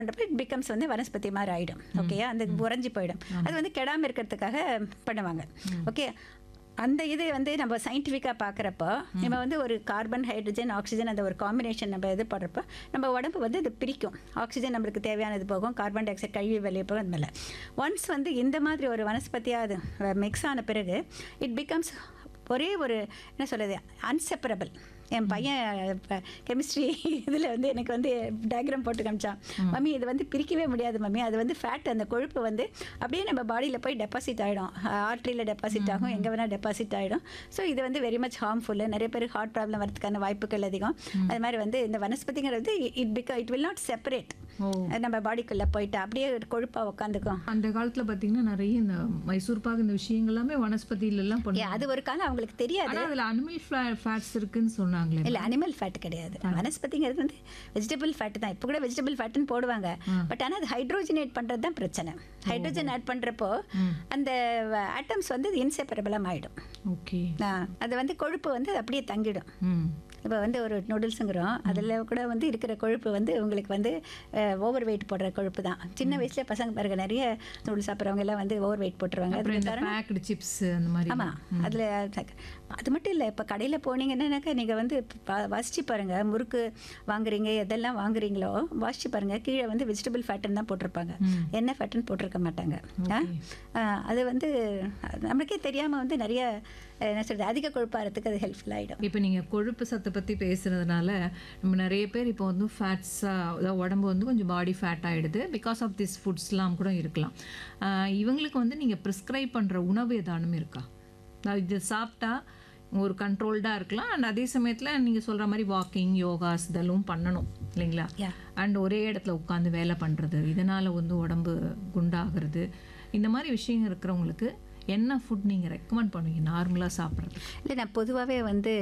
பண்ணுறப்ப it becomes வந்து வனஸ்பதி மாதிரி ஆகிடும் ஓகேயா அந்த உறைஞ்சி போயிடும் அது வந்து கெடாமல் இருக்கிறதுக்காக பண்ணுவாங்க ஓகே அந்த இது வந்து நம்ம சயின்டிஃபிக்காக பார்க்குறப்போ நம்ம வந்து ஒரு கார்பன் ஹைட்ரஜன் ஆக்சிஜன் அந்த ஒரு காம்பினேஷன் நம்ம இது பண்ணுறப்போ நம்ம உடம்பு வந்து அது பிரிக்கும் ஆக்சிஜன் நம்மளுக்கு தேவையானது போகும் கார்பன் டை ஆக்சைடு கழுவி வெளியே போகும் அந்த மாதிரி ஒன்ஸ் வந்து இந்த மாதிரி ஒரு வனஸ்பதியாக அது மிக்ஸ் ஆன பிறகு இட் பிகம்ஸ் ஒரே ஒரு என்ன சொல்கிறது அன்செப்பரபிள் என் பையன் கெமிஸ்ட்ரி இதில் வந்து எனக்கு வந்து டயக்ராம் போட்டு காமிச்சான் மம்மி இது வந்து பிரிக்கவே முடியாது மம்மி அது வந்து ஃபேட் அந்த கொழுப்பு வந்து அப்படியே நம்ம பாடியில் போய் டெபாசிட் ஆகிடும் ஆர்ட்ரியில் டெபாசிட் ஆகும் எங்கே வேணால் டெபாசிட் ஆகிடும் ஸோ இது வந்து வெரி மச் ஹார்ம்ஃபுல்லு நிறைய பேர் ஹார்ட் ப்ராப்ளம் வரதுக்கான வாய்ப்புகள் அதிகம் அது மாதிரி வந்து இந்த வனஸ்பதிங்கிறது it pick it will not separate ஓ நம்ம பாடிக்குள்ளே போயிட்டு அப்படியே கொழுப்பாக உட்காந்துக்கும் அந்த காலத்துல பாத்தீங்கன்னா நிறைய இந்த மைசூர் பாக் இந்த விஷயங்கள் எல்லாமே வனஸ்பதியில எல்லாம் ஏ, பண்ணுவாங்க அது ஒரு காலம் அவங்களுக்கு தெரியாது ஆனா அதுல அனிமல் ஃபேட்ஸ் இருக்குன்னு சொன்னாங்களே இல்ல அனிமல் ஃபேட் கிடையாது வனஸ்பதிங்கிறது வந்து வெஜிடபிள் ஃபேட் தான் இப்போ கூட வெஜிடபிள் ஃபேட்னு போடுவாங்க பட் ஆனால் அது ஹைட்ரோஜனேட் பண்ணுறது தான் பிரச்சனை ஹைட்ரோஜன் ஆட் பண்ணுறப்போ அந்த ஆட்டம்ஸ் வந்து இன்செப்பரபிளாக ஆகிடும் ஓகே அது வந்து கொழுப்பு வந்து அப்படியே தங்கிடும் ம் இப்போ வந்து ஒரு நூடுல்ஸுங்கிறோம் அதில் கூட வந்து இருக்கிற கொழுப்பு வந்து உங்களுக்கு வந்து ஓவர் வெயிட் போடுற கொழுப்பு தான் சின்ன வயசுல பசங்க பாருங்க நிறைய நூடுல்ஸ் சாப்பிட்றவங்க எல்லாம் வந்து ஓவர் வெயிட் போட்டுருவாங்க அப்புறம் அதுக்கு இந்த காரணம் பேக்டு சிப்ஸ் அந்த மாதிரி ஆமாம் அதில் அது மட்டும் இல்லை இப்போ கடையில் போனீங்கன்னாக்கா நீங்கள் வந்து பா- வாசிச்சு பாருங்கள் முறுக்கு வாங்குறீங்க எதெல்லாம் வாங்குறீங்களோ வாசிச்சு பாருங்கள் கீழே வந்து வெஜிடபிள் ஃபேட்டுன்னு தான் போட்டிருப்பாங்க என்ன ஃபேட்டுன்னு போட்டிருக்க மாட்டாங்க ஆ? ஆ, அது வந்து நம்மளுக்கே தெரியாமல் வந்து நிறைய என்ன சொல்கிறது அதிக கொழுப்பாகிறதுக்கு அது ஹெல்ப்ஃபுல் ஆகிடும் இப்போ நீங்க கொழுப்பு சத்தை பத்தி பேசுறதுனால நம்ம நிறைய பேர் இப்போ வந்து ஃபேட்ஸா அதாவது உடம்பு வந்து கொஞ்சம் பாடி ஃபேட் ஆயிடுது பிகாஸ் ஆஃப் திஸ் ஃபுட்ஸ்லாம் கூட இருக்கலாம் ஆஹ் இவங்களுக்கு வந்து நீங்க ப்ரிஸ்கிரைப் பண்ற உணவு ஏதானும் இருக்கா அதாவது இது சாப்பிட்டா ஒரு கண்ட்ரோல்டாக இருக்கலாம் அண்ட் அதே சமயத்தில் நீங்கள் சொல்கிற மாதிரி வாக்கிங் யோகாஸ் இதெல்லாம் பண்ணணும் இல்லைங்களா Yeah. அண்ட் ஒரே இடத்துல உட்காந்து வேலை பண்ணுறது இதனால் வந்து உடம்பு குண்டாகிறது இந்த மாதிரி விஷயம் இருக்கிறவங்களுக்கு என்ன ஃபுட் நீங்கள் ரெக்கமெண்ட் பண்ணுவீங்க நார்மலாக சாப்பிட்றது இல்லை நான் பொதுவாகவே வந்து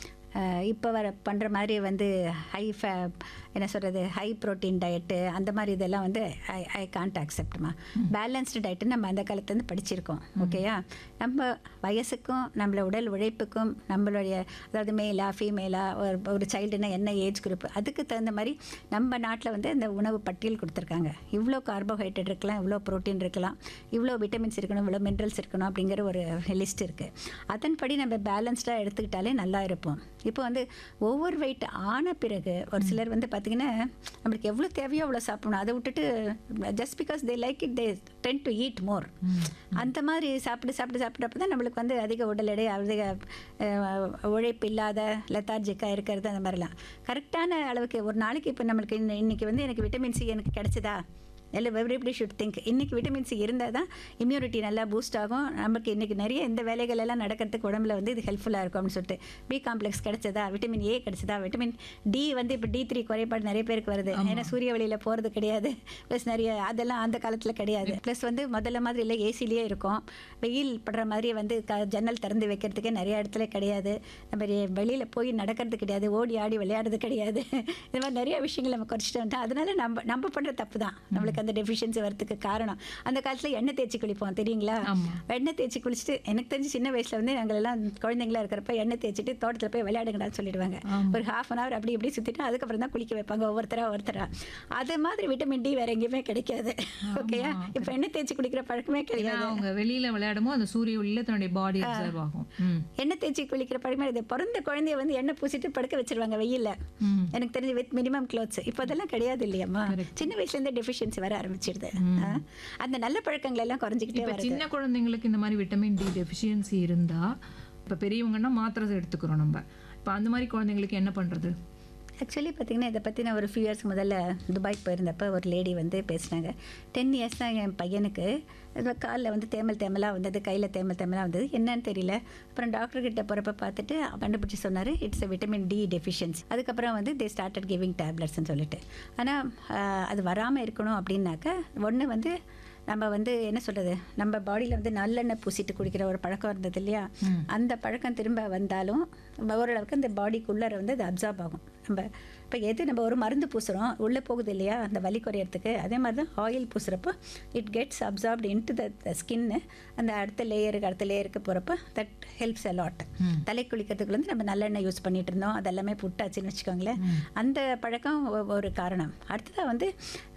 இப்போ வர பண்ணுற மாதிரி வந்து ஹை ஃபே என்ன சொல்கிறது ஹை ப்ரோட்டீன் டயட்டு அந்த மாதிரி இதெல்லாம் வந்து ஐ ஐ கான்ட் அக்செப்ட்மா பேலன்ஸ்டு டயட்டு நம்ம அந்த காலத்துலேருந்து படிச்சிருக்கோம் ஓகேயா நம்ம வயசுக்கும் நம்மள உடல் உழைப்புக்கும் நம்மளுடைய அதாவது மேலா ஃபீமேலா ஒரு ஒரு சைல்டுனா என்ன ஏஜ் குரூப் அதுக்கு தகுந்த மாதிரி நம்ம நாட்டில் வந்து இந்த உணவு பட்டியல் கொடுத்துருக்காங்க இவ்வளோ கார்போஹைட்ரேட் இருக்கலாம் இவ்வளோ ப்ரோட்டீன் இருக்கலாம் இவ்வளோ விட்டமின்ஸ் இருக்கணும் இவ்வளோ மினரல்ஸ் இருக்கணும் அப்படிங்கிற ஒரு லிஸ்ட் இருக்குது அதன்படி நம்ம பேலன்ஸ்டாக எடுத்துக்கிட்டாலே நல்லா இருப்போம் இப்போ வந்து ஓவர் வெயிட் ஆன பிறகு ஒரு சிலர் வந்து பார்த்திங்கன்னா நம்மளுக்கு எவ்வளோ தேவையோ அவ்வளோ சாப்பிடணும் அதை விட்டுட்டு just because they like it they tend to eat more அந்த மாதிரி சாப்பிட்டு சாப்பிட்டு சாப்பிட்றப்ப தான் நம்மளுக்கு வந்து அதிக உடல் எடை அதிக அஹ், உழைப்பு இல்லாத லெத்தார்ஜிக்காக இருக்கிறது அந்த மாதிரிலாம் கரெக்டான அளவுக்கு ஒரு நாளைக்கு இப்போ நம்மளுக்கு இன்ன- இன்னைக்கு வந்து எனக்கு விட்டமின் சி எனக்கு கிடைச்சதா இல்லை எவ்ரிபடி ஷுட் திங்க் இன்றைக்கி விட்டமின் சி இருந்தால் தான் இம்யூனிட்டி நல்லா பூஸ்ட் ஆகும் நமக்கு இன்றைக்கி நிறைய இந்த வேலைகள் எல்லாம் நடக்கிறதுக்கு உடம்புல வந்து இது ஹெல்ப்ஃபுல்லாக இருக்கும் அப்படின்னு சொல்லிட்டு பி காம்ப்ளெக்ஸ் கிடைச்சதா விட்டமின் ஏ கிடைச்சதா விட்டமின் டி வந்து இப்போ டி த்ரீ குறைபாடு நிறைய பேருக்கு வருது ஏன்னா சூரிய வெளியில் போகிறது கிடையாது ப்ளஸ் நிறைய அதெல்லாம் அந்த காலத்தில் கிடையாது ப்ளஸ் வந்து முதல்ல மாதிரி இல்லை ஏசிலேயே இருக்கும் வெயில் படுற மாதிரி வந்து க ஜன்னல் திறந்து வைக்கிறதுக்கே நிறைய இடத்துல கிடையாது நம்ம வெளியில் போய் நடக்கிறது கிடையாது ஓடி ஆடி விளையாடுறது கிடையாது இந்த மாதிரி நிறைய விஷயங்கள் நம்ம குறைச்சிட்டு வந்துட்டோம் அதனால நம்ம நம்ம பண்ணுற தப்பு தான் நம்மளுக்கு அந்த டெஃபிஷியன்சி வரதுக்கு காரணம் அந்த காலத்தில் எண்ணெய் தேய்ச்சி குளிப்போம் தெரியுங்களா ஆமா. எண்ணெய் தேய்ச்சி குளிச்சுட்டு எனக்கு தெரிஞ்சு சின்ன வயசுல வந்து நாங்கள் எல்லாம் குழந்தைங்களா இருக்கிறப்ப எண்ணெய் தேய்ச்சிட்டு தோட்டத்தில் போய் விளையாடுங்கடான்னு சொல்லிடுவாங்க ஒரு ஹாஃப் அன் ஹவர் அப்படி இப்படி சுற்றிட்டு அதுக்கப்புறம் தான் குளிக்க வைப்பாங்க ஒவ்வொருத்தரா ஒவ்வொருத்தரா அது மாதிரி விட்டமின் டி வேற எங்கேயுமே கிடைக்காது ஓகேயா இப்போ எண்ணெய் தேய்ச்சி குளிக்கிற பழக்கமே ஏன்னா கிடையாது அவங்க வெளியில விளையாடும் போது அந்த சூரிய ஒளியில தன்னுடைய பாடி அப்சர்வ் ஆகும் ம். எண்ணெய் தேய்ச்சி குளிக்கிற பழக்கமே இது பிறந்த குழந்தைய வந்து எண்ணெய் பூசிட்டு படுக்க வச்சிருவாங்க வெயில்ல ம். எனக்கு தெரிஞ்சு வித் மினிமம் க்ளோத்ஸ் இப்போ அதெல்லாம் கிடையாது இல்லையாம்மா சின்ன வயசுலேருந்தே டெஃபிஷியன்சி வர ஆரம்பிச்சிடுது ஆ? அந்த நல்ல பழக்கங்கள் எல்லாம் குறைஞ்சிக்கிட்டே இப்ப வருது சின்ன குழந்தைங்களுக்கு இந்த மாதிரி விட்டமின் டி டெஃபிஷியன்சி இருந்தா இப்ப பெரியவங்கன்னா மாத்திரை எடுத்துக்கிறோம் நம்ம இப்ப அந்த மாதிரி குழந்தைங்களுக்கு என்ன பண்றது ஆக்சுவலி பார்த்தீங்கன்னா இதை பற்றி நான் ஒரு ஃபியூ இயர்ஸ் முதல்ல துபாய்க்கு போயிருந்தப்ப ஒரு லேடி வந்து பேசினாங்க டென் இயர்ஸ் தான் என் பையனுக்கு காலில் வந்து தேமல் தேமலாக வந்தது கையில் தேமல் தேமலாக வந்தது என்னன்னு தெரியல அப்புறம் டாக்டர் கிட்ட போகிறப்ப பார்த்துட்டு கண்டுபிடிச்சி சொன்னார் it's a vitamin D deficiency அதுக்கப்புறம் வந்து தே ஸ்டார்டட் கிவிங் டேப்லெட்ஸ்னு சொல்லிட்டு ஆனால் அது வராமல் இருக்கணும் அப்படின்னாக்க ஒன்று வந்து நம்ம வந்து என்ன சொல்கிறது நம்ம பாடியில் வந்து நல்லெண்ணெய் பூசிட்டு குடிக்கிற ஒரு பழக்கம் இருந்தது இல்லையா அந்த பழக்கம் திரும்ப வந்தாலும் ஓரளவுக்கு அந்த பாடிக்குள்ளே வந்து அது அப்சார்ப் ஆகும் நம்ம இப்போ எது நம்ம ஒரு மருந்து பூசுகிறோம் உள்ளே போகுது இல்லையா அந்த வலி குறையறதுக்கு அதே மாதிரி தான் ஆயில் பூசுகிறப்போ it gets absorbed into the skin அந்த அடுத்த லேயருக்கு அடுத்த லேயருக்கு போகிறப்ப தட் ஹெல்ப்ஸ் அலாட் தலை குளிக்கிறதுக்கு வந்து நம்ம நல்லெண்ணெய் யூஸ் பண்ணிட்டு இருந்தோம் அதெல்லாமே புட்டாச்சுன்னு வச்சுக்கோங்களேன் அந்த பழக்கம் ஒ- ஒரு காரணம் அடுத்ததாக வந்து